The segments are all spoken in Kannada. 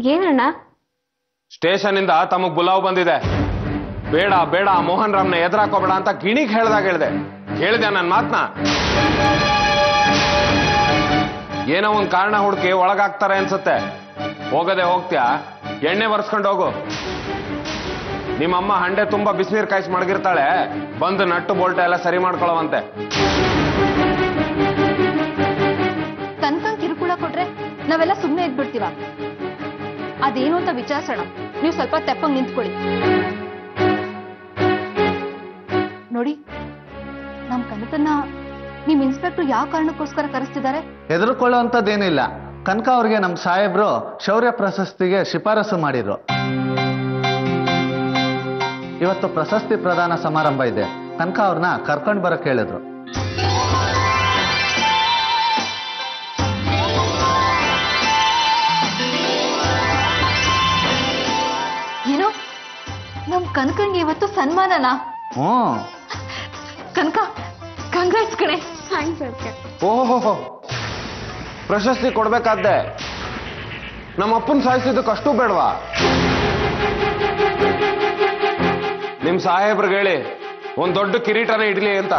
ಏನಣ್ಣ ಸ್ಟೇಷನ್ ಇಂದ ತಮಗ್ ಬುಲಾವ್ ಬಂದಿದೆ ಬೇಡ ಬೇಡ ಮೋಹನ್ ರಾಮ್ನ ಎದುರಾಕೋಬೇಡ ಅಂತ ಗಿಣಿಗ್ ಹೇಳ್ದಾಗ ಹೇಳ್ದೆ ಹೇಳ್ದೆ ನನ್ನ ಮಾತ್ನ ಏನೋ ಒಂದ್ ಕಾರಣ ಹುಡುಕಿ ಒಳಗಾಗ್ತಾರೆ ಅನ್ಸುತ್ತೆ ಹೋಗದೆ ಹೋಗ್ತ್ಯಾ ಎಣ್ಣೆ ಬರ್ಸ್ಕೊಂಡು ಹೋಗು ನಿಮ್ಮಮ್ಮ ಹಂಡೆ ತುಂಬಾ ಬಿಸಿನೀರ್ ಕಾಯಿಸಿ ಮಡಗಿರ್ತಾಳೆ ಬಂದು ನಟ್ಟು ಬೋಲ್ಟ ಎಲ್ಲ ಸರಿ ಮಾಡ್ಕೊಳ್ಳವಂತೆ ಕನ್ಕಂಗ್ ಕಿರುಕುಳ ಕೊಟ್ರೆ ನಾವೆಲ್ಲ ಸುಮ್ಮನೆ ಇದ್ಬಿಡ್ತೀವ ಅದೇನು ಅಂತ ವಿಚಾರಿಸೋಣ ನೀವು ಸ್ವಲ್ಪ ತೆಪ್ಪಂಗ್ ನಿಂತ್ಕೊಳ್ಳಿ ನೋಡಿ ನಮ್ ಕನಕನ್ನ ನಿಮ್ ಇನ್ಸ್ಪೆಕ್ಟರ್ ಯಾವ ಕಾರಣಕ್ಕೋಸ್ಕರ ಕರೆಸ್ತಿದ್ದಾರೆ ಹೆದರ್ಕೊಳ್ಳುವಂಥದ್ದೇನಿಲ್ಲ ಕನಕ ಅವ್ರಿಗೆ ನಮ್ಮ ಸಾಹೇಬ್ರು ಶೌರ್ಯ ಪ್ರಶಸ್ತಿಗೆ ಶಿಫಾರಸು ಮಾಡಿದ್ರು ಇವತ್ತು ಪ್ರಶಸ್ತಿ ಪ್ರದಾನ ಸಮಾರಂಭ ಇದೆ ಕನಕ ಅವ್ರನ್ನ ಕರ್ಕೊಂಡು ಬರಕ್ ಹೇಳಿದ್ರು ಏನು ನಮ್ ಕನಕಂಗೆ ಇವತ್ತು ಸನ್ಮಾನನಾ ಹ್ಞೂ ಕನಕ ಕಂಗ್ರಾಟ್ಸ್ ಕಣೆ ಥ್ಯಾಂಕ್ಸ್ ಅದಕ್ಕೆ ಓಹೋ ಪ್ರಶಸ್ತಿ ಕೊಡ್ಬೇಕಾದ್ದೆ ನಮ್ಮ ಅಪ್ಪನ ಸಾಯಿಸಿದ್ದಕ್ಕೆ ಅಷ್ಟು ಬೇಡವಾ ನಿಮ್ ಸಾಹೇಬ್ರಿಗೆ ಹೇಳಿ ಒಂದ್ ದೊಡ್ಡ ಕಿರೀಟನೇ ಇಡ್ಲಿ ಅಂತ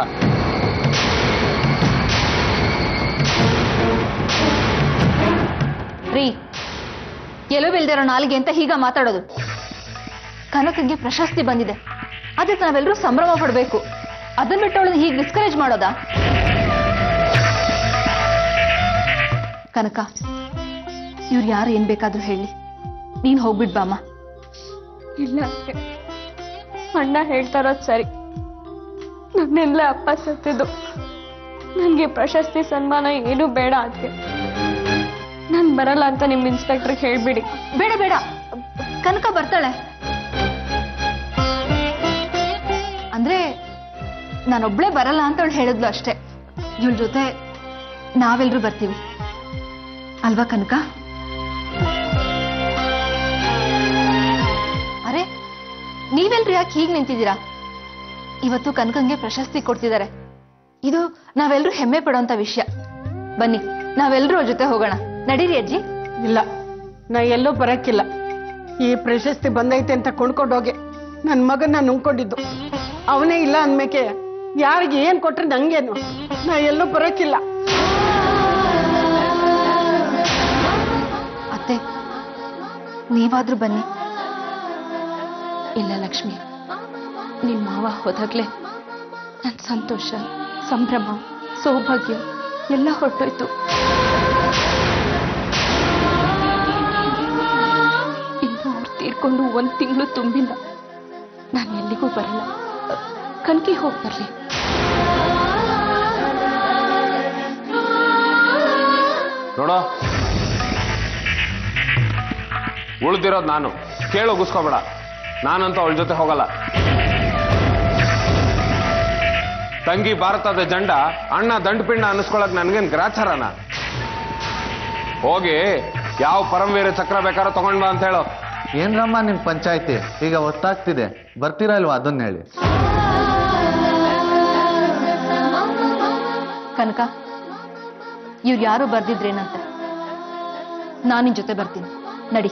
ರೀ ಎಲ್ಲೋ ಬಿಲ್ದಿರೋ ನಾಲಿಗೆ ಅಂತ ಹೀಗ ಮಾತಾಡೋದು ಕನಕಂಗೆ ಪ್ರಶಸ್ತಿ ಬಂದಿದೆ ಅದಕ್ಕೆ ನಾವೆಲ್ಲರೂ ಸಂಭ್ರಮ ಪಡಬೇಕು ಅದನ್ನ ಬಿಟ್ಟು ಅವಳನ್ನ ಹೀಗೆ ಡಿಸ್ಕರೇಜ್ ಮಾಡೋದಾ ಕನಕ ಇವ್ರು ಯಾರು ಏನ್ ಬೇಕಾದ್ರೂ ಹೇಳಿ ನೀನ್ ಹೋಗ್ಬಿಡ್ ಬಾಮ್ಮ ಇಲ್ಲ ಅದಕ್ಕೆ ಅಣ್ಣ ಹೇಳ್ತಾ ಇರೋದು ಸರಿ ನನ್ನೆಲ್ಲ ಅಪ್ಪ ಸತ್ತಿದ್ದು ನನಗೆ ಪ್ರಶಸ್ತಿ ಸನ್ಮಾನ ಏನೂ ಬೇಡ ಅದಕ್ಕೆ ನಾನು ಬರಲ್ಲ ಅಂತ ನಿಮ್ಮ ಇನ್ಸ್ಪೆಕ್ಟರ್ಗೆ ಹೇಳ್ಬಿಡಿ ಬೇಡ ಬೇಡ ಕನಕ ಬರ್ತಾಳೆ ಅಂದ್ರೆ ನಾನೊಬ್ಳೆ ಬರಲ್ಲ ಅಂತ ಅವಳು ಹೇಳಿದ್ಲು ಅಷ್ಟೇ ಇವಳ ಜೊತೆ ನಾವೆಲ್ರೂ ಬರ್ತೀವಿ ಅಲ್ವಾ ಕನಕ ಅರೆ ನೀವೆಲ್ರು ಯಾಕೆ ಹೀಗೆ ನಿಂತಿದ್ದೀರಾ ಇವತ್ತು ಕನಕಂಗೆ ಪ್ರಶಸ್ತಿ ಕೊಡ್ತಿದ್ದಾರೆ ಇದು ನಾವೆಲ್ಲರೂ ಹೆಮ್ಮೆ ಪಡುವಂತ ವಿಷಯ ಬನ್ನಿ ನಾವೆಲ್ಲರೂ ಅವ್ರ ಜೊತೆ ಹೋಗೋಣ ನಡೀರಿ ಅಜ್ಜಿ ಇಲ್ಲ ನಾ ಎಲ್ಲೂ ಬರಕ್ಕಿಲ್ಲ ಈ ಪ್ರಶಸ್ತಿ ಬಂದೈತೆ ಅಂತ ಕೊಂಡ್ಕೊಂಡೋಗಿ ನನ್ನ ಮಗನ್ನ ನುಂಗ್ಕೊಂಡಿದ್ದು ಅವನೇ ಇಲ್ಲ ಅಂದ್ಮೇಕೆ ಯಾರಿಗೆ ಏನ್ ಕೊಟ್ರೆ ನಂಗೇನು ನಾ ಎಲ್ಲೂ ಬರಕ್ಕಿಲ್ಲ ಅತ್ತೆ ನೀವಾದ್ರೂ ಬನ್ನಿ ಇಲ್ಲ ಲಕ್ಷ್ಮಿ ನಿಮ್ಮ ಮಾವ ಹೋದಾಗ್ಲೇ ನನ್ನ ಸಂತೋಷ ಸಂಭ್ರಮ ಸೌಭಾಗ್ಯ ಎಲ್ಲ ಹೊರಟೋಯ್ತು ಇನ್ನು ಅವ್ರು ತೀರ್ಕೊಂಡು ಒಂದ್ ತಿಂಗಳು ತುಂಬಿಲ್ಲ ನಾನು ಎಲ್ಲಿಗೂ ಬರಲ್ಲ ಕಣ್ಕಿ ಹೋಗಿ ಬರ್ಲಿ ನೋಡೋ ಉಳ್ದಿರೋದು ನಾನು ಕೇಳು ಗುಸ್ಕೋಬೇಡ ನಾನಂತೂ ಅವಳ ಜೊತೆ ಹೋಗಲ್ಲ ತಂಗಿ ಭಾರತದ ಜಂಡ ಅಣ್ಣ ದಂಡಪಿಂಡ ಅನ್ನಿಸ್ಕೊಳಕ್ ನನ್ಗೇನ್ ಗ್ರಾಚಾರನ ಹೋಗಿ ಯಾವ ಪರಮವೀರ ಚಕ್ರ ಬೇಕಾದ್ರೂ ತಗೊಂಡ್ ಬಾ ಅಂತ ಹೇಳು ಏನ್ರಮ್ಮ ನಿಮ್ ಪಂಚಾಯ್ತಿ ಈಗ ಒತ್ತಾಗ್ತಿದೆ ಬರ್ತೀರಾ ಇಲ್ವಾ ಅದನ್ನ ಹೇಳಿ ಕನಕ ಇವ್ರು ಯಾರೋ ಬರ್ದಿದ್ರೇನಂತೆ ನಾನು ನಿನ್ ಜೊತೆ ಬರ್ತೀನಿ ನಡಿ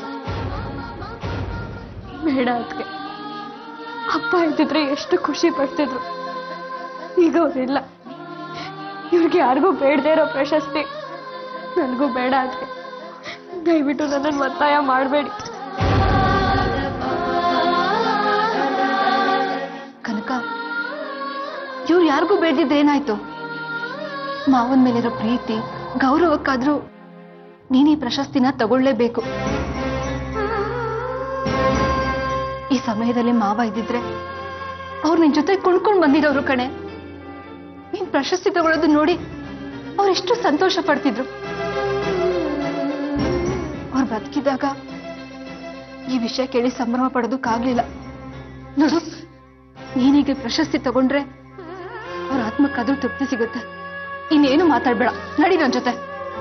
ಬೇಡ ಅದಕ್ಕೆ ಅಪ್ಪ ಇದ್ದಿದ್ರೆ ಎಷ್ಟು ಖುಷಿ ಪಡ್ತಿದ್ರು ಈಗ ಅವ್ರಿಲ್ಲ ಇವ್ರಿಗೆ ಯಾರಿಗೂ ಬೇಡದೇ ಇರೋ ಪ್ರಶಸ್ತಿ ನನಗೂ ಬೇಡ ಅದಕ್ಕೆ ದಯವಿಟ್ಟು ನನ್ನನ್ನು ಒತ್ತಾಯ ಮಾಡಬೇಡಿ ಕನಕ ಇವ್ರು ಯಾರಿಗೂ ಬೇಡ್ದಿದ್ದೇನಾಯ್ತು ಮಾವನ್ ಮೇಲಿರೋ ಪ್ರೀತಿ ಗೌರವಕ್ಕಾದ್ರೂ ನೀನ್ ಈ ಪ್ರಶಸ್ತಿನ ತಗೊಳ್ಳೇಬೇಕು ಈ ಸಮಯದಲ್ಲಿ ಮಾವ ಇದ್ದಿದ್ರೆ ಅವ್ರು ನಿನ್ ಜೊತೆ ಕೊಂಡ್ಕೊಂಡ್ ಬಂದಿರೋರು ಕಣೆ ನೀನ್ ಪ್ರಶಸ್ತಿ ತಗೊಳ್ಳೋದು ನೋಡಿ ಅವ್ರು ಎಷ್ಟು ಸಂತೋಷ ಪಡ್ತಿದ್ರು ಅವ್ರು ಬದುಕಿದಾಗ ಈ ವಿಷಯ ಕೇಳಿ ಸಂಭ್ರಮ ಪಡೋದಕ್ಕಾಗ್ಲಿಲ್ಲ ನೋಡು ನೀನೀಗ ಪ್ರಶಸ್ತಿ ತಗೊಂಡ್ರೆ ಅವ್ರ ಆತ್ಮಕ್ಕಾದ್ರೂ ತೃಪ್ತಿ ಸಿಗುತ್ತೆ ಇನ್ನೇನು ಮಾತಾಡ್ಬೇಡ ನಡಿ ನನ್ ಜೊತೆ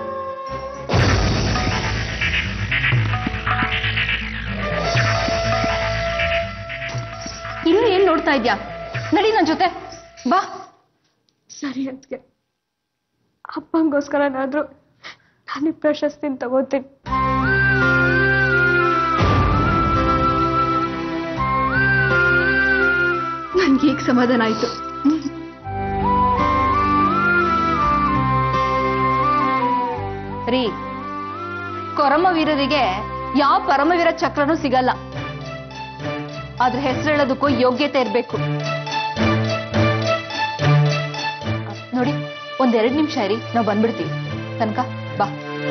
ಇನ್ನು ಏನ್ ನೋಡ್ತಾ ಇದ್ಯಾ ನಡಿ ನನ್ ಜೊತೆ ಬಾ ಸರಿ ಅದಕ್ಕೆ ಅಪ್ಪಂಗೋಸ್ಕರನಾದ್ರೂ ನಾನು ಈ ಪ್ರಶಸ್ತಿನ ತಗೋತೀನಿ ಸಮಾಧಾನ ಆಯ್ತು ರೀ ಕೊರಮವೀರರಿಗೆ ಯಾವ ಪರಮವೀರ ಚಕ್ರನೂ ಸಿಗಲ್ಲ ಅದ್ರ ಹೆಸರು ಹೇಳೋದಕ್ಕೂ ಯೋಗ್ಯತೆ ಇರ್ಬೇಕು ನೋಡಿ ಒಂದೆರಡು ನಿಮಿಷ ಇರಿ ನಾವು ಬಂದ್ಬಿಡ್ತೀವಿ ತನಕ ಬಾ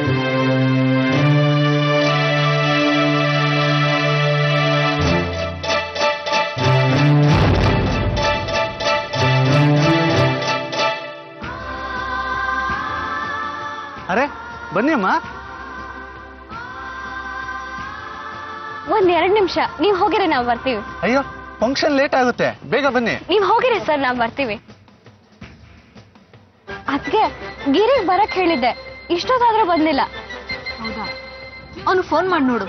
ಅರೆ ಬನ್ನಿ ಅಮ್ಮ ಒಂದ್ ಎರಡ್ ನಿಮಿಷ ನೀವ್ ಹೋಗಿರಿ ನಾವ್ ಬರ್ತೀವಿ ಅಯ್ಯೋ ಫಂಕ್ಷನ್ ಲೇಟ್ ಆಗುತ್ತೆ ಬೇಗ ಬನ್ನಿ ನೀವ್ ಹೋಗಿರಿ ಸರ್ ನಾವ್ ಬರ್ತೀವಿ ಅದ್ಗೆ ಗಿರಿಗೆ ಬರಕ್ ಹೇಳಿದ್ದೆ ಇಷ್ಟೊತ್ತಾದ್ರೂ ಬಂದಿಲ್ಲ ಹೌದಾ ಅವನು ಫೋನ್ ಮಾಡಿ ನೋಡು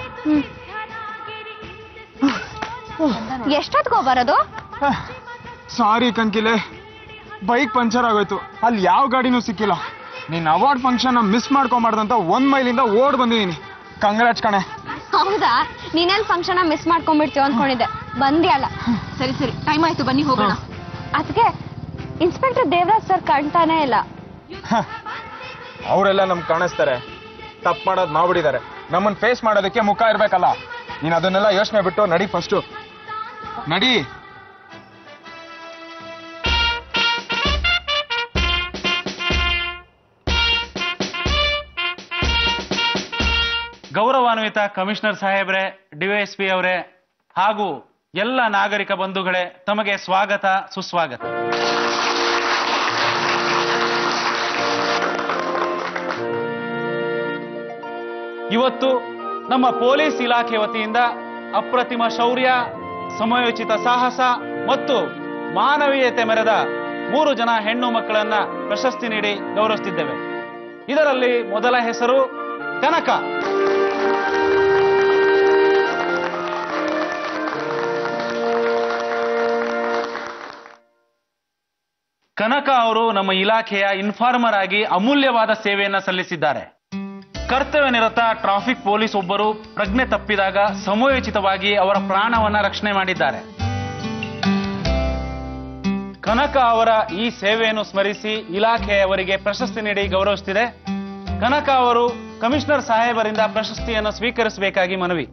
ಎಷ್ಟೊತ್ಗೋ ಬರೋದು ಸಾರಿ ಕಂಕಿಲೆ ಬೈಕ್ ಪಂಚರ್ ಆಗೋಯ್ತು ಅಲ್ಲಿ ಯಾವ ಗಾಡಿನೂ ಸಿಕ್ಕಿಲ್ಲ ನೀನ್ ಅವಾರ್ಡ್ ಫಂಕ್ಷನ್ ಮಿಸ್ ಮಾಡ್ಕೊಂಬಾರ್ದಂತ ಒಂದ್ ಮೈಲಿಂದ ಓಡ್ ಬಂದಿದ್ದೀನಿ ಕಂಗ್ರಾಟ್ಸ್ ಕಣೆ ಹೌದಾ ನೀನೇನ್ ಫಂಕ್ಷನ್ ಮಿಸ್ ಮಾಡ್ಕೊಂಡ್ಬಿಡ್ತೀವಿ ಅನ್ಕೊಂಡಿದ್ದೆ ಬಂದ್ಯಲ್ಲ ಸರಿ ಸರಿ ಟೈಮ್ ಆಯ್ತು ಬನ್ನಿ ಹೋಗೋಣ ಅದಕ್ಕೆ ಇನ್ಸ್ಪೆಕ್ಟರ್ ದೇವರಾಜ್ ಸರ್ ಕಾಣ್ತಾನೆ ಇಲ್ಲ ಅವರೆಲ್ಲ ನಮ್ಗೆ ಕಾಣಿಸ್ತಾರೆ ತಪ್ಪು ಮಾಡೋದು ಮಾಡ್ಬಿಟ್ಟಿದ್ದಾರೆ ನಮ್ಮನ್ನ ಫೇಸ್ ಮಾಡೋದಕ್ಕೆ ಮುಖ ಇರ್ಬೇಕಲ್ಲ ನೀನ್ ಅದನ್ನೆಲ್ಲ ಯೋಚನೆ ಬಿಟ್ಟು ನಡಿ ಫಸ್ಟು ನಡಿ ಗೌರವಾನ್ವಿತ ಕಮಿಷನರ್ ಸಾಹೇಬ್ರೆ ಡಿವೈಎಸ್ಪಿ ಅವರೇ ಹಾಗೂ ಎಲ್ಲ ನಾಗರಿಕ ಬಂಧುಗಳೇ ತಮಗೆ ಸ್ವಾಗತ ಸುಸ್ವಾಗತ ಇವತ್ತು ನಮ್ಮ ಪೊಲೀಸ್ ಇಲಾಖೆ ವತಿಯಿಂದ ಅಪ್ರತಿಮ ಶೌರ್ಯ ಸಮಯೋಚಿತ ಸಾಹಸ ಮತ್ತು ಮಾನವೀಯತೆ ಮೆರೆದ ಮೂರು ಜನ ಹೆಣ್ಣು ಮಕ್ಕಳನ್ನ ಪ್ರಶಸ್ತಿ ನೀಡಿ ಗೌರವಿಸುತ್ತಿದ್ದೇವೆ ಇದರಲ್ಲಿ ಮೊದಲ ಹೆಸರು ಕನಕ ಕನಕ ಅವರು ನಮ್ಮ ಇಲಾಖೆಯ ಇನ್ಫಾರ್ಮರ್ ಆಗಿ ಅಮೂಲ್ಯವಾದ ಸೇವೆಯನ್ನ ಸಲ್ಲಿಸಿದ್ದಾರೆ ಕರ್ತವ್ಯ ನಿರತ ಟ್ರಾಫಿಕ್ ಪೊಲೀಸ್ ಒಬ್ಬರು ಪ್ರಜ್ಞೆ ತಪ್ಪಿದಾಗ ಸಮಯೋಚಿತವಾಗಿ ಅವರ ಪ್ರಾಣವನ್ನ ರಕ್ಷಣೆ ಮಾಡಿದ್ದಾರೆ ಕನಕ ಅವರ ಈ ಸೇವೆಯನ್ನು ಸ್ಮರಿಸಿ ಇಲಾಖೆಯವರಿಗೆ ಪ್ರಶಸ್ತಿ ನೀಡಿ ಗೌರವಿಸುತ್ತಿದೆ ಕನಕ ಅವರು ಕಮಿಷನರ್ ಸಾಹೇಬರಿಂದ ಪ್ರಶಸ್ತಿಯನ್ನು ಸ್ವೀಕರಿಸಬೇಕಾಗಿ ಮನವಿ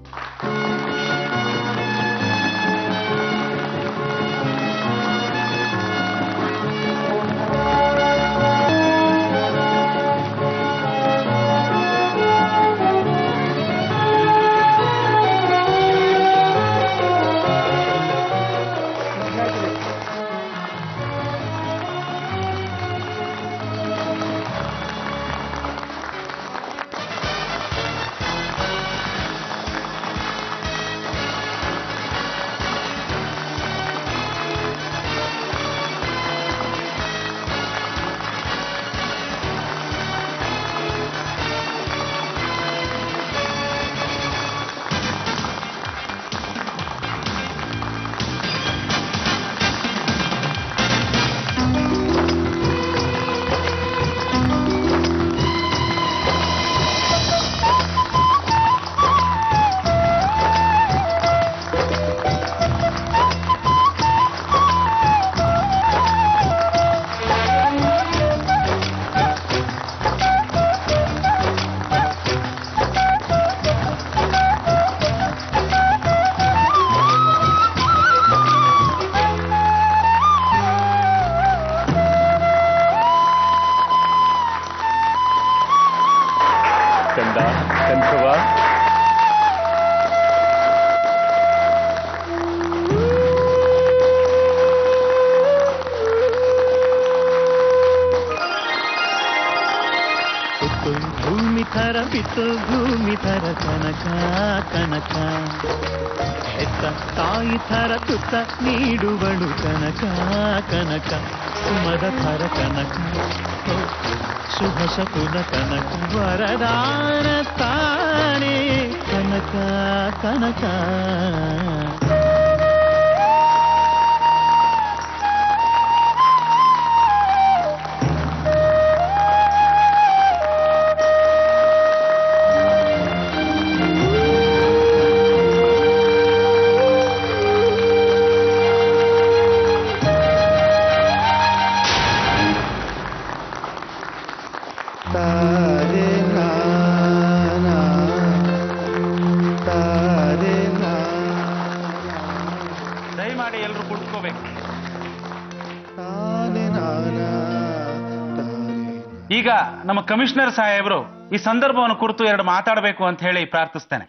ಕಂದ ಕನಕವ ಬಿತ್ತು ಭೂಮಿ ಥರ ಬಿತ್ತು ಭೂಮಿ ಥರ ಕನಕ ಕನಕ ಹೆತ್ತ ತಾಯಿ ಥರ ತುತ್ತ ನೀಡುವಳು ಕನಕ ಕನಕ ಸುಮದ ಥರ ಕನಕ ಓ, ಶುಭ ಶಕುನ ಕನಕ ವರದಾನ ತಾನೇ ಕನಕ ಕನಕ ದಯಮಾಡಿ ಎಲ್ಲರೂ ಕುಳಿತುಕೋಬೇಕು ಈಗ ನಮ್ಮ ಕಮಿಷನರ್ ಸಾಹೇಬರು ಈ ಸಂದರ್ಭವನ್ನು ಕುರಿತು ಎರಡು ಮಾತಾಡಬೇಕು ಅಂತ ಹೇಳಿ ಪ್ರಾರ್ಥಿಸ್ತೇನೆ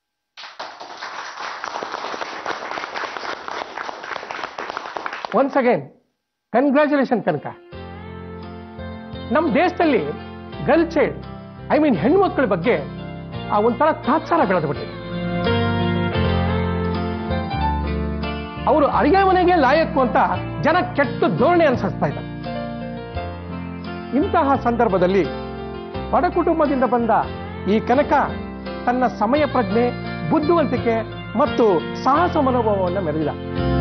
ಒನ್ಸ್ ಅಗೇನ್ ಕನ್ಗ್ರ್ಯಾಚುಲೇಷನ್ ಕನಕ ನಮ್ಮ ದೇಶದಲ್ಲಿ ಗರ್ಲ್ ಚೈಲ್ಡ್ ಐ ಮೀನ್ ಹೆಣ್ಮಕ್ಳ ಬಗ್ಗೆ ಆ ಒಂಥರ ತಾತ್ಸಾರ ಬೆಳೆದು ಬಿಟ್ಟಿದೆ ಅವರು ಅಡಿಗೆ ಮನೆಗೆ ಲಾಯಕ್ಕು ಅಂತ ಜನ ಕೆಟ್ಟ ಧೋರಣೆ ಅನುಸರಿಸ್ತಾ ಇದ್ದಾರೆ ಇಂತಹ ಸಂದರ್ಭದಲ್ಲಿ ಬಡ ಕುಟುಂಬದಿಂದ ಬಂದ ಈ ಕನಕ ತನ್ನ ಸಮಯ ಪ್ರಜ್ಞೆ ಬುದ್ಧಿವಂತಿಕೆ ಮತ್ತು ಸಾಹಸ ಮನೋಭಾವವನ್ನು ಮೆರೆದಿದ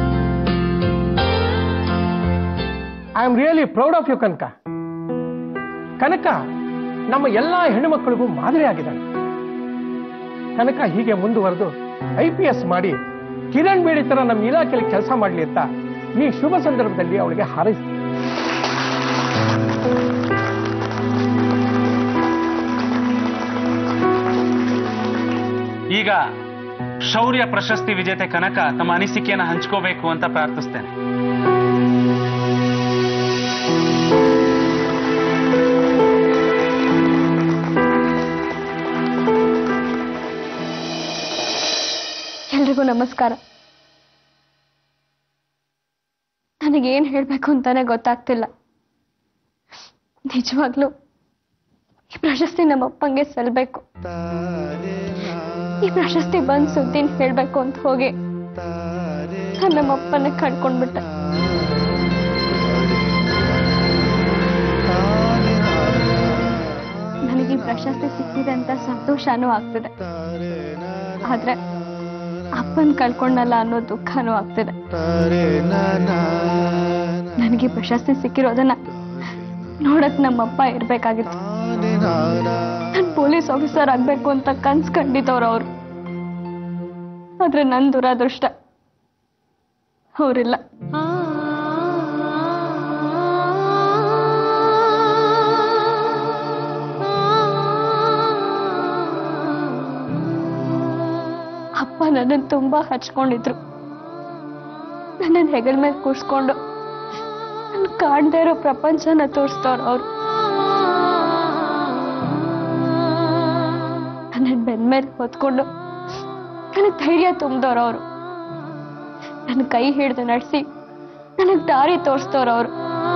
I am really proud of you Kanaka Kanaka ನಮ್ಮ ಎಲ್ಲಾ ಹೆಣ್ಣುಮಕ್ಕಳಿಗೂ ಮಾದರಿಯಾಗಿದ್ದಾನೆ ಕನಕ ಹೀಗೆ ಮುಂದುವರೆದು ಐ ಪಿ ಎಸ್ ಮಾಡಿ ಕಿರಣ್ ಬೇಡಿ ತರ ನಮ್ಮ ಇಲಾಖೆಯಲ್ಲಿ ಕೆಲಸ ಮಾಡಲಿ ಅಂತ ಈ ಶುಭ ಸಂದರ್ಭದಲ್ಲಿ ಅವಳಿಗೆ ಹಾರೈಸ್ತೀನಿ ಈಗ ಶೌರ್ಯ ಪ್ರಶಸ್ತಿ ವಿಜೇತೆ ಕನಕ ತಮ್ಮ ಅನಿಸಿಕೆಯನ್ನು ಹಂಚ್ಕೋಬೇಕು ಅಂತ ಪ್ರಾರ್ಥಿಸ್ತೇನೆ ಎಲ್ರಿಗೂ ನಮಸ್ಕಾರ ನನಗೇನು ಹೇಳಬೇಕು ಅಂತಾನೆ ಗೊತ್ತಾಗ್ತಿಲ್ಲ ನಿಜವಾಗ್ಲೂ ಈ ಪ್ರಶಸ್ತಿ ನಮ್ಮಪ್ಪಂಗೆ ಸಲ್ಬೇಕು ಈ ಪ್ರಶಸ್ತಿ ಬಂದ್ ಸುದ್ದಿನ ಹೇಳ್ಬೇಕು ಅಂತ ಹೋಗಿ ನಾನ್ ನಮ್ಮಪ್ಪನ ಕಳ್ಕೊಂಡ್ಬಿಟ್ಟೆ ನನಗೆ ಈ ಪ್ರಶಸ್ತಿ ಸಿಕ್ಕಿದೆ ಅಂತ ಸಂತೋಷನೂ ಆಗ್ತಿದೆ ಆದ್ರೆ ಅಪ್ಪನ್ ಕಳ್ಕೊಂಡಲ್ಲ ಅನ್ನೋ ದುಃಖನೂ ಆಗ್ತಿದೆ ನನಗೆ ಈ ಪ್ರಶಸ್ತಿ ಸಿಕ್ಕಿರೋದನ್ನ ನೋಡಕ್ ನಮ್ಮಪ್ಪ ಇರ್ಬೇಕಾಗಿತ್ತು ನಾನ್ ಪೊಲೀಸ್ ಆಫೀಸರ್ ಆಗ್ಬೇಕು ಅಂತ ಕನ್ಸ್ ಕಂಡಿದ್ದವ್ರು ಅವ್ರು ಆದ್ರೆ ನನ್ ದುರಾದೃಷ್ಟ ಅವರಿಲ್ಲ ಅಪ್ಪ ನನ್ನನ್ನು ತುಂಬಾ ಹಚ್ಕೊಂಡಿದ್ರು ನನ್ನನ್ನು ಹೆಗಲ ಮೇಲೆ ಕೂರ್ಸ್ಕೊಂಡು ನನ್ ಕಾಣ್ದೇ ಇರೋ ಪ್ರಪಂಚನ ತೋರಿಸ್ತವ್ರು ಅವ್ರು ನನ್ನ ಬೆನ್ಮೇಲೆ ಹೊತ್ಕೊಂಡು ನನಗೆ ಧೈರ್ಯ ತುಂಬಿದವ್ರು ಅವರು ನನ್ನ ಕೈ ಹಿಡಿದು ನಡೆಸಿ ನನಗೆ ದಾರಿ ತೋರಿಸ್ತವ್ರು ಅವರು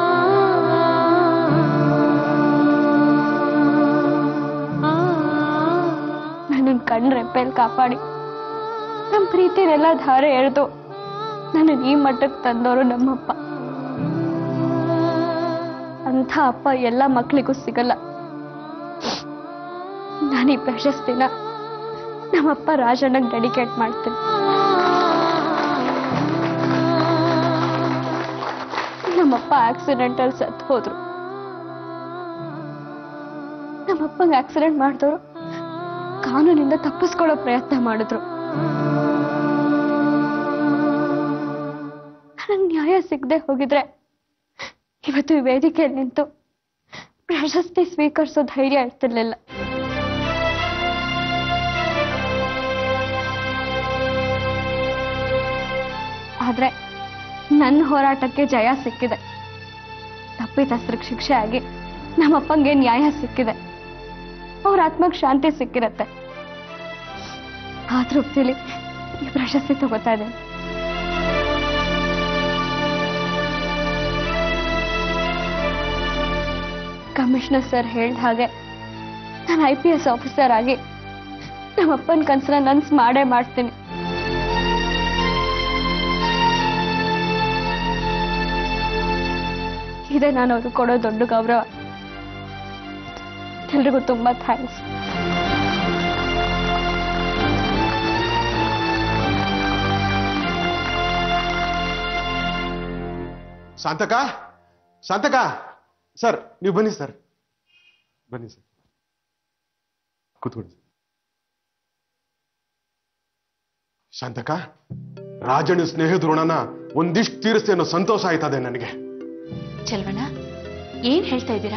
ನನ್ನ ಕಣ್ ರೆಪ್ಪೆಲ್ ಕಾಪಾಡಿ ನಮ್ಮ ಪ್ರೀತಿನೆಲ್ಲ ಧಾರೆ ಎಳೆದು ನನ್ನ ಈ ಮಟ್ಟಕ್ಕೆ ತಂದವರು ನಮ್ಮಪ್ಪ ಅಂಥ ಅಪ್ಪ ಎಲ್ಲ ಮಕ್ಕಳಿಗೂ ಸಿಗಲ್ಲ ನಾನು ಈ ಪ್ರಶಸ್ತಿನ ನಮ್ಮಪ್ಪ ರಾಜಣ್ಣಗೆ ಡೆಡಿಕೇಟ್ ಮಾಡ್ತೀನಿ ನಮ್ಮಪ್ಪ ಆಕ್ಸಿಡೆಂಟಲ್ಲಿ ಸತ್ತು ಹೋದ್ರು ನಮ್ಮಪ್ಪಂಗೆ ಆಕ್ಸಿಡೆಂಟ್ ಮಾಡಿದವರು ಕಾನೂನಿಂದ ತಪ್ಪಿಸ್ಕೊಳ್ಳೋ ಪ್ರಯತ್ನ ಮಾಡಿದ್ರು ನನಗೆ ನ್ಯಾಯ ಸಿಗದೆ ಹೋಗಿದ್ರೆ ಇವತ್ತು ಈ ವೇದಿಕೆಯಲ್ಲಿ ನಿಂತು ಪ್ರಶಸ್ತಿ ಸ್ವೀಕರಿಸೋ ಧೈರ್ಯ ಇರ್ತಿರ್ಲಿಲ್ಲ ಆದ್ರೆ ನನ್ನ ಹೋರಾಟಕ್ಕೆ ಜಯ ಸಿಕ್ಕಿದೆ ತಪ್ಪಿತಸ್ತ್ರಕ್ಕೆ ಶಿಕ್ಷೆ ಆಗಿ ನಮ್ಮಪ್ಪಂಗೆ ನ್ಯಾಯ ಸಿಕ್ಕಿದೆ ಅವ್ರ ಆತ್ಮಕ್ಕೆ ಶಾಂತಿ ಸಿಕ್ಕಿರತ್ತೆ ಆ ತೃಪ್ತಿಲಿ ಈ ಪ್ರಶಸ್ತಿ ತಗೋತಾ ಇದ್ದೀನಿ ಕಮಿಷನರ್ ಸರ್ ಹೇಳ್ದ ಹಾಗೆ ನಾನು ಐ ಪಿ ಎಸ್ ಆಫೀಸರ್ ಆಗಿ ನಮ್ಮಪ್ಪನ ಕನ್ಸನ್ನ ನನ್ಸ್ ಮಾಡೇ ಮಾಡ್ತೀನಿ ಇದೆ ನಾನು ಅವ್ರಿಗೆ ಕೊಡೋ ದೊಡ್ಡ ಗೌರವ ಎಲ್ರಿಗೂ ತುಂಬಾ ಥ್ಯಾಂಕ್ಸ್ ಶಾಂತಕ ಶಾಂತಕ ಸರ್ ನೀವು ಬನ್ನಿ ಸರ್ ಬನ್ನಿ ಸರ್ ಕೂತ್ಕೊಳ್ಳಿ ಶಾಂತಕ ರಾಜನ ಸ್ನೇಹದ ಋಣನ ಒಂದಿಷ್ಟು ತೀರಿಸ್ತೆ ಅನ್ನೋ ಸಂತೋಷ ಆಯ್ತದೆ ನನಗೆ ಚೆಲ್ವಣ್ಣ ಏನ್ ಹೇಳ್ತಾ ಇದ್ದೀರಾ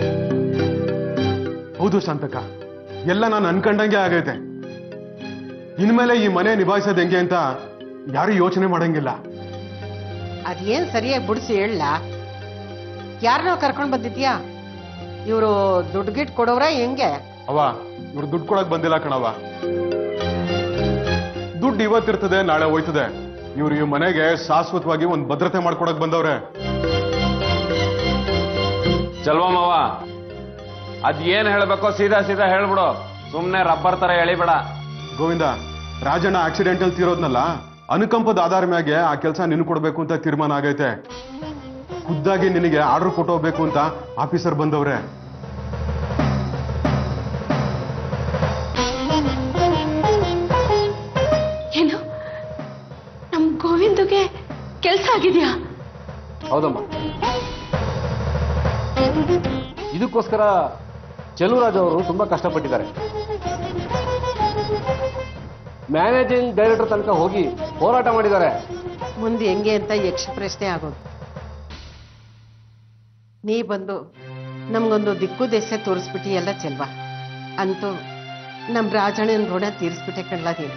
ಹೌದು ಶಾಂತಕ ಎಲ್ಲ ನಾನು ಅನ್ಕಂಡಂಗೆ ಆಗೈತೆ ಇನ್ಮೇಲೆ ಈ ಮನೆ ನಿಭಾಯಿಸೋದು ಹೆಂಗೆ ಅಂತ ಯಾರು ಯೋಚನೆ ಮಾಡಂಗಿಲ್ಲ ಅದೇನ್ ಸರಿಯಾಗಿ ಬಿಡಿಸಿ ಹೇಳ ಯಾರನ್ನೋ ಕರ್ಕೊಂಡ್ ಬಂದಿದ್ಯಾ ಇವರು ದುಡ್ಡು ಗಿಟ್ ಕೊಡೋರ ಹೆಂಗೆ ಅವ ಇವ್ರು ದುಡ್ಡು ಕೊಡಕ್ ಬಂದಿಲ್ಲ ಕಣವ ದುಡ್ಡು ಇವತ್ತಿರ್ತದೆ ನಾಳೆ ಹೋಯ್ತದೆ ಇವ್ರು ಈ ಮನೆಗೆ ಶಾಶ್ವತವಾಗಿ ಒಂದ್ ಭದ್ರತೆ ಮಾಡ್ಕೊಡಕ್ ಬಂದವ್ರೆ ಚಲ್ವಮ್ಮವ ಅದ್ ಏನ್ ಹೇಳ್ಬೇಕೋ ಸೀದಾ ಸೀದಾ ಹೇಳ್ಬಿಡು ಸುಮ್ನೆ ರಬ್ಬರ್ ತರ ಎಳಿಬೇಡ ಗೋವಿಂದ ರಾಜಣ್ಣ ಆಕ್ಸಿಡೆಂಟಲ್ ತೀರೋದ್ನಲ್ಲ ಅನುಕಂಪದ ಆಧಾರ ಮ್ಯಾಗೆ ಆ ಕೆಲಸ ನಿನ್ ಕೊಡ್ಬೇಕು ಅಂತ ತೀರ್ಮಾನ ಆಗೈತೆ ಖುದ್ದಾಗಿ ನಿನಗೆ ಆರ್ಡರ್ ಕೊಟ್ಟೋಗ್ಬೇಕು ಅಂತ ಆಫೀಸರ್ ಬಂದವ್ರೆ ಏನು ನಮ್ ಗೋವಿಂದುಗೆ ಕೆಲ್ಸ ಆಗಿದ್ಯಾ ಹೌದಮ್ಮ ಇದಕ್ಕೋಸ್ಕರ ಚೆಲುವರಾಜ್ ಅವರು ತುಂಬಾ ಕಷ್ಟಪಟ್ಟಿದ್ದಾರೆ ಮ್ಯಾನೇಜಿಂಗ್ ಡೈರೆಕ್ಟರ್ ತನಕ ಹೋಗಿ ಹೋರಾಟ ಮಾಡಿದ್ದಾರೆ ಮುಂದೆ ಹೆಂಗೆ ಅಂತ ಯಕ್ಷ ಪ್ರಶ್ನೆ ಆಗೋದು ನೀ ಬಂದು ನಮ್ಗೊಂದು ದಿಕ್ಕು ದೇಶ ತೋರಿಸ್ಬಿಟ್ಟಿ ಎಲ್ಲ ಚೆಲ್ವಾ ಅಂತೂ ನಮ್ ರಾಜಣ್ಣನ ಋಣ ತೀರಿಸ್ಬಿಟ್ಟೆ ಕಣ್ಲ ನೀನು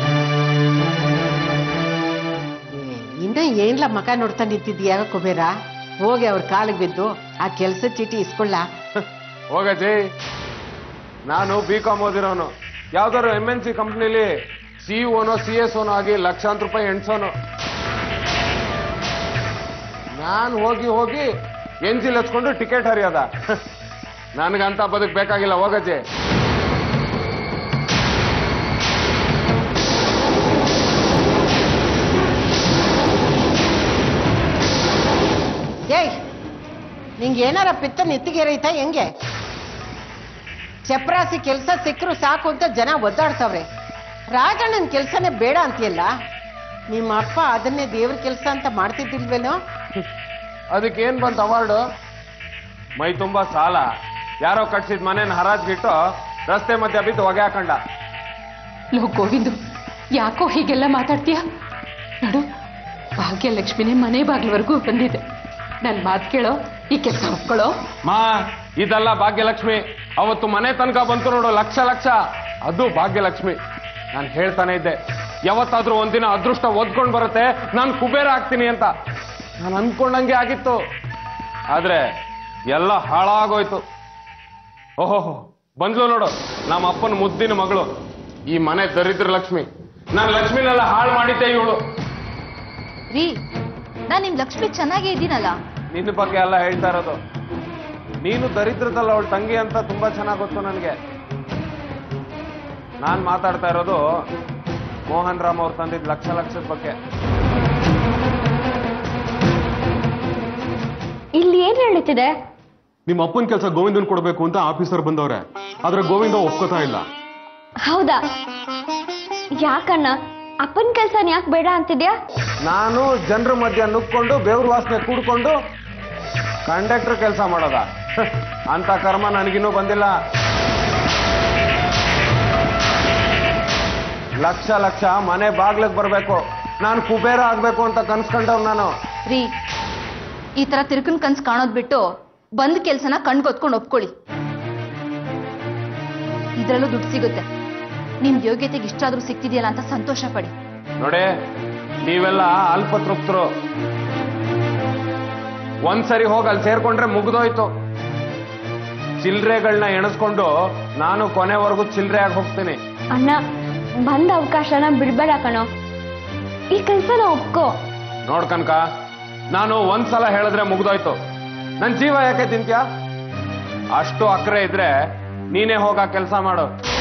ಏ, ಇನ್ನ ಏನ್ಲ ಮಕ ನೋಡ್ತಾ ನಿಂತಿದ್ಯಾ ಕುಬೇರ ಹೋಗಿ ಅವ್ರ ಕಾಲಿಗೆ ಬಿದ್ದು ಆ ಕೆಲ್ಸ ಚೀಟಿ ಇಸ್ಕೊಳ್ಳ ಹೋಗಜ್ಜಿ ನಾನು ಬಿ ಕಾಮ್ ಓದಿರೋನು ಯಾವ್ದಾದ್ರು ಎಂ ಎನ್ ಸಿ ಕಂಪ್ನಿಲಿ ಸಿ ಓನೋ ಸಿ ಎಸ್ ಓನೋ ಆಗಿ ಲಕ್ಷಾಂತರ ರೂಪಾಯಿ ಎಣ್ಸೋನು ನಾನು ಹೋಗಿ ಹೋಗಿ ಎನ್ಸಿಲ್ ಹಚ್ಕೊಂಡು ಟಿಕೆಟ್ ಹರಿಯೋದ ನನಗಂತ ಬದುಕ್ ಬೇಕಾಗಿಲ್ಲ ಹೋಗಜ್ಜಿ ಏಯ್ ನಿಂಗೆ ಏನಾರ ಪಿತ್ತ ನೆತ್ತಿಗೆರೈತಾ ಹೆಂಗೆ ಚಪ್ರಾಸಿ ಕೆಲಸ ಸಿಕ್ಕರು ಸಾಕು ಅಂತ ಜನ ಒದ್ದಾಡ್ತವ್ರೆ ರಾಜಣ್ಣನ ಕೆಲಸನೇ ಬೇಡ ಅಂತೀಯಲ್ಲ ನಿಮ್ಮ ಅಪ್ಪ ಅದನ್ನೇ ದೇವ್ರ ಕೆಲಸ ಅಂತ ಮಾಡ್ತಿದ್ದಿಲ್ವೇನೋ ಅದಕ್ಕೇನ್ ಬಂತ ಅವಾರ್ಡು ಮೈ ತುಂಬಾ ಸಾಲ ಯಾರೋ ಕಟ್ಸಿದ ಮನೇನ ಹರಾಜ್ಗಿಟ್ಟು ರಸ್ತೆ ಮಧ್ಯ ಬಿದ್ದು ಹೊಗೆ ಹಾಕೊಂಡ ಲೋ ಗೋವಿಂದು ಯಾಕೋ ಹೀಗೆಲ್ಲ ಮಾತಾಡ್ತೀಯ ನೋಡು ಭಾಗ್ಯಲಕ್ಷ್ಮಿನೇ ಮನೆ ಬಾಗ್ಲವರೆಗೂ ಬಂದಿದೆ ನನ್ ಮಾತು ಕೇಳೋ ಈ ಕೆಲಸ ಒಪ್ಕೊಳ್ಳೋ ಮಾ ಇದಲ್ಲ ಭಾಗ್ಯಲಕ್ಷ್ಮಿ ಅವತ್ತು ಮನೆ ತನಕ ಬಂತು ನೋಡು ಲಕ್ಷ ಲಕ್ಷ ಅದು ಭಾಗ್ಯಲಕ್ಷ್ಮಿ ನಾನು ಹೇಳ್ತಾನೆ ಇದ್ದೆ ಯಾವತ್ತಾದ್ರೂ ಒಂದಿನ ಅದೃಷ್ಟ ಒದ್ಕೊಂಡ್ ಬರುತ್ತೆ ನಾನು ಕುಬೇರ ಆಗ್ತೀನಿ ಅಂತ ನಾನು ಅನ್ಕೊಂಡಂಗೆ ಆಗಿತ್ತು ಆದ್ರೆ ಎಲ್ಲ ಹಾಳಾಗೋಯ್ತು ಓಹೋ ಬಂದ್ಲು ನೋಡು ನಮ್ಮ ಅಪ್ಪನ ಮುದ್ದಿನ ಮಗಳು ಈ ಮನೆ ದರಿದ್ರ ಲಕ್ಷ್ಮಿ ನಾನು ಲಕ್ಷ್ಮಿನೆಲ್ಲ ಹಾಳು ಮಾಡಿದ್ದೆ ಇವಳು ರೀ ನಾನ್ ನಿಮ್ ಲಕ್ಷ್ಮಿ ಚೆನ್ನಾಗೇ ಇದ್ದೀನಲ್ಲ ನಿನ್ನ ಬಗ್ಗೆ ಎಲ್ಲ ಹೇಳ್ತಾ ಇರೋದು ನೀನು ದರಿದ್ರದಲ್ಲ ಅವಳ ತಂಗಿ ಅಂತ ತುಂಬಾ ಚೆನ್ನಾಗಿ ಗೊತ್ತು ನನಗೆ ನಾನ್ ಮಾತಾಡ್ತಾ ಇರೋದು ಮೋಹನ್ ರಾಮ್ ಅವ್ರು ತಂದಿದ್ ಲಕ್ಷ ಲಕ್ಷದ ಬಗ್ಗೆ ಇಲ್ಲಿ ಏನ್ ನಡೀತಿದೆ ನಿಮ್ಮ ಅಪ್ಪನ ಕೆಲಸ ಗೋವಿಂದನ್ ಕೊಡ್ಬೇಕು ಅಂತ ಆಫೀಸರ್ ಬಂದವ್ರೆ ಆದ್ರೆ ಗೋವಿಂದ ಒಪ್ಕೋತಾ ಇಲ್ಲ ಹೌದಾ ಯಾಕಣ್ಣ ಅಪ್ಪನ ಕೆಲ್ಸನ ಯಾಕೆ ಬೇಡ ಅಂತಿದ್ಯಾ ನಾನು ಜನರ ಮಧ್ಯ ನುಗ್ಕೊಂಡು ಬೆವ್ರ ವಾಸನೆ ಕೂಡ್ಕೊಂಡು ಕಂಡಕ್ಟರ್ ಕೆಲಸ ಮಾಡೋದ ಅಂತ ಕರ್ಮ ನನಗಿನ್ನೂ ಬಂದಿಲ್ಲ ಲಕ್ಷ ಲಕ್ಷ ಮನೆ ಬಾಗ್ಲಿಗೆ ಬರ್ಬೇಕು ನಾನು ಕುಬೇರ ಆಗ್ಬೇಕು ಅಂತ ಕನ್ಸ್ಕೊಂಡವ್ ನಾನು ರೀ ಈ ತರ ತಿರ್ಕನ್ ಕನ್ಸ್ ಕಾಣೋದ್ ಬಿಟ್ಟು ಬಂದ್ ಕೆಲ್ಸನ ಕಣ್ಗೊತ್ಕೊಂಡು ಒಪ್ಕೊಳ್ಳಿ ಇದ್ರಲ್ಲೂ ದುಡ್ಡು ಸಿಗುತ್ತೆ ನಿಮ್ ಯೋಗ್ಯತೆಗೆ ಇಷ್ಟಾದ್ರೂ ಸಿಕ್ತಿದೆಯಲ್ಲ ಅಂತ ಸಂತೋಷ ಪಡಿ ನೋಡಿ ನೀವೆಲ್ಲ ಅಲ್ಪತೃಪ್ತರು ಒಂದ್ಸರಿ ಹೋಗಿ ಅಲ್ಲಿ ಸೇರ್ಕೊಂಡ್ರೆ ಮುಗ್ದೋಯ್ತು ಚಿಲ್ರೆಗಳನ್ನ ಎಣಿಸ್ಕೊಂಡು ನಾನು ಕೊನೆವರೆಗೂ ಚಿಲ್ರೆ ಆಗಿ ಹೋಗ್ತೀನಿ ಅಣ್ಣ ಬಂದ ಅವಕಾಶನ ಬಿಡ್ಬೇಡ ಕಣೋ ಈ ಕೆಲ್ಸನ ಒಪ್ಕೋ ನೋಡ್ಕನ್ಕ ನಾನು ಒಂದ್ಸಲ ಹೇಳಿದ್ರೆ ಮುಗ್ದೋಯ್ತು ನನ್ ಜೀವ ಯಾಕೆ ತಿಂತ್ಯಾ ಅಷ್ಟು ಅಕ್ರೆ ಇದ್ರೆ ನೀನೇ ಹೋಗ ಕೆಲಸ ಮಾಡು